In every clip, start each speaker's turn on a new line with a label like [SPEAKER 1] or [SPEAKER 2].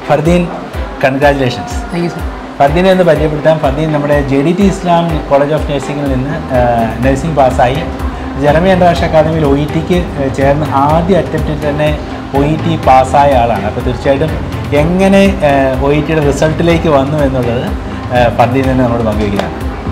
[SPEAKER 1] Fardeen congratulations
[SPEAKER 2] thank you sir
[SPEAKER 1] ഫർദീനെ ഒന്ന് പരിചയപ്പെടുത്താം ഫർദീൻ നമ്മുടെ J D T Islam college of നഴ്സിംഗിൽ നിന്ന് നഴ്സിംഗ് പാസ്സായി ജർമ്മി അന്താരാഷ്ട്ര അക്കാദമിയിൽ ഒ ഇ ടിക്ക് ചേർന്ന് ആദ്യ അറ്റംപ്റ്റിൽ തന്നെ ഒ ഇ ടി പാസ്സായ ആളാണ് അപ്പോൾ തീർച്ചയായിട്ടും എങ്ങനെ ഒ ഇ ടിയുടെ റിസൾട്ടിലേക്ക് വന്നു എന്നുള്ളത് ഫർദീൻ തന്നെ നമ്മോട് പങ്കുവയ്ക്കുകയാണ്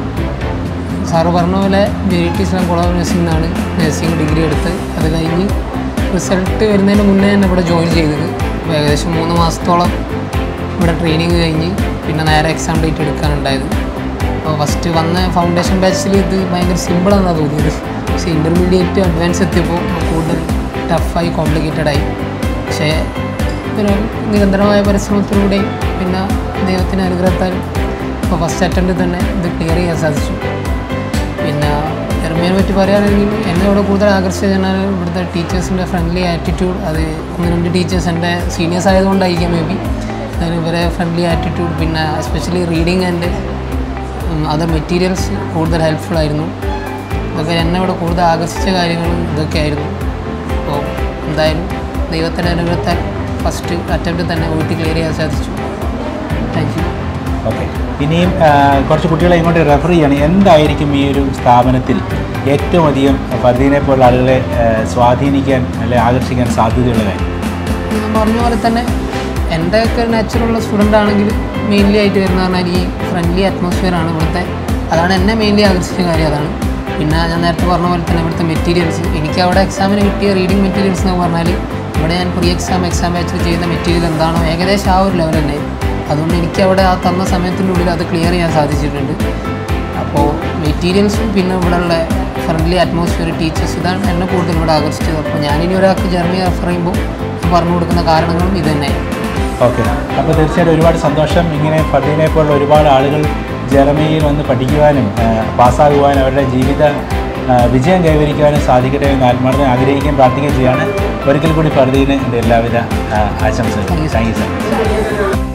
[SPEAKER 2] സാറ് പറഞ്ഞ പോലെ J T Islam college of nursing നിന്നാണ് നഴ്സിംഗ് ഡിഗ്രി എടുത്ത് അത് കഴിഞ്ഞ് റിസൾട്ട് വരുന്നതിന് മുന്നേ തന്നെ ഇവിടെ ജോയിൻ ചെയ്തത് അപ്പോൾ ഏകദേശം മൂന്ന് മാസത്തോളം ഇവിടെ ട്രെയിനിങ് കഴിഞ്ഞ് പിന്നെ നേരെ എക്സാം ഡേറ്റ് എടുക്കാനുണ്ടായത് അപ്പോൾ ഫസ്റ്റ് വന്ന ഫൗണ്ടേഷൻ ബാച്ചിൽ ഇത് ഭയങ്കര സിമ്പിളാണെന്നാണ് തോന്നിയത് പക്ഷേ ഇൻ്റർമീഡിയറ്റ് അഡ്വാൻസ് എത്തിയപ്പോൾ കൂടുതൽ ടഫായി കോംപ്ലിക്കേറ്റഡ് ആയി പക്ഷേ പിന്നെ നിരന്തരമായ പരിശ്രമത്തിലൂടെയും പിന്നെ ദൈവത്തിൻ്റെ അനുഗ്രഹത്താൽ ഇപ്പോൾ ഫസ്റ്റ് അറ്റംപ്റ്റ് തന്നെ ഇത് ക്ലിയർ ചെയ്യാൻ സാധിച്ചു പിന്നെ ജർമ്മനിയെ പറ്റി പറയുകയാണെങ്കിൽ എന്നെ ഇവിടെ കൂടുതൽ ആകർഷിച്ചത് പറഞ്ഞാൽ ഇവിടുത്തെ ടീച്ചേഴ്സിൻ്റെ ഫ്രണ്ട്ലി ആറ്റിറ്റ്യൂഡ് അത് ഒന്ന് രണ്ട് ടീച്ചേഴ്സ് എൻ്റെ സീനിയേഴ്സ് ആയതുകൊണ്ടായിരിക്കാം മേ ബി അതിന് ഇവരെ ഫ്രണ്ട്ലി ആറ്റിറ്റ്യൂഡ് പിന്നെ especially reading and other materials കൂടുതൽ ഹെൽപ്ഫുൾ ആയിരുന്നു ഇതൊക്കെ എന്നെ ഇവിടെ കൂടുതൽ ആകർഷിച്ച കാര്യങ്ങൾ ഇതൊക്കെയായിരുന്നു അപ്പോൾ എന്തായാലും ദൈവത്തിൻ്റെ അനുഗ്രഹത്താൽ ഫസ്റ്റ് അറ്റംപ്റ്റ് തന്നെ വീട്ടിൽ ക്ലിയർ ചെയ്യാൻ സാധിച്ചു താങ്ക് യു
[SPEAKER 1] ഓക്കെ ഇനിയും ആ, കുറച്ച് കുട്ടികളെ ഇങ്ങോട്ട് റെഫർ ചെയ്യണം എന്തായിരിക്കും ഈ ഒരു സ്ഥാപനത്തിൽ ഏറ്റവും അധികം ഫർദീനെ പോലുള്ള ആളുകളെ ആ, സ്വാധീനിക്കാൻ അല്ലെ ആകർഷിക്കാൻ സാധ്യതയുള്ള കാര്യം
[SPEAKER 2] ഞാൻ പറഞ്ഞ പോലെ തന്നെ എൻ്റെ ഒക്കെ നാച്ചുറലുള്ള സ്റ്റുഡൻ്റ് ആണെങ്കിൽ മെയിൻലി ആയിട്ട് വരുന്ന പറഞ്ഞാൽ ഈ ഫ്രണ്ട്ലി അറ്റ്മോസ്ഫിയർ ആണ് ഇവിടുത്തെ അതാണ് എന്നെ മെയിൻലി ആകർഷിച്ച കാര്യം അതാണ് പിന്നെ ഞാൻ നേരത്തെ പറഞ്ഞ പോലെ തന്നെ ഇവിടുത്തെ മെറ്റീരിയൽസ് എനിക്ക് അവിടെ എക്സാമിന് കിട്ടിയ റീഡിങ് മെറ്റീരിയൽസ് എന്ന് പറഞ്ഞാൽ ഇവിടെ ഞാൻ പ്രീ എക്സാം എക്സാം ബാച്ചിൽ ചെയ്യുന്ന മെറ്റീരിയൽ എന്താണോ ഏകദേശം ആ ഒരു ലെവൽ തന്നെ അതുകൊണ്ട് എനിക്ക് അവിടെ ആ തന്ന സമയത്തിൻ്റെ ഉള്ളിൽ അത് ക്ലിയർ ചെയ്യാൻ സാധിച്ചിട്ടുണ്ട് അപ്പോൾ മെറ്റീരിയൽസും പിന്നെ ഇവിടെയുള്ള ഫ്രണ്ട്ലി അറ്റ്മോസ്ഫിയർ ടീച്ചേഴ്സ് ഇതാണ് എന്നെ കൂടുതൽ ഇവിടെ ആകർഷിച്ചത് അപ്പോൾ ഞാനിനി ഒരാൾക്ക് ജർമ്മനി റെഫർ ചെയ്യുമ്പോൾ പറഞ്ഞു കൊടുക്കുന്ന കാരണങ്ങളും ഇത് തന്നെ
[SPEAKER 1] ഓക്കെ അപ്പോൾ തീർച്ചയായിട്ടും ഒരുപാട് സന്തോഷം ഇങ്ങനെ ഫർദീനെ പോലുള്ള ഒരുപാട് ആളുകൾ ജർമ്മനിയിൽ വന്ന് പഠിക്കുവാനും ആ, പാസ്സാകുവാനും അവരുടെ ജീവിത ആ, വിജയം കൈവരിക്കുവാനും സാധിക്കട്ടെ എന്ന് ആത്മാർത്ഥം ആഗ്രഹിക്കുകയും പ്രാർത്ഥിക്കുകയും ചെയ്യാണ് ഒരിക്കൽ കൂടി ഫർദീന് എൻ്റെ എല്ലാവിധ ആ, ആശംസകളും താങ്ക് യു സർ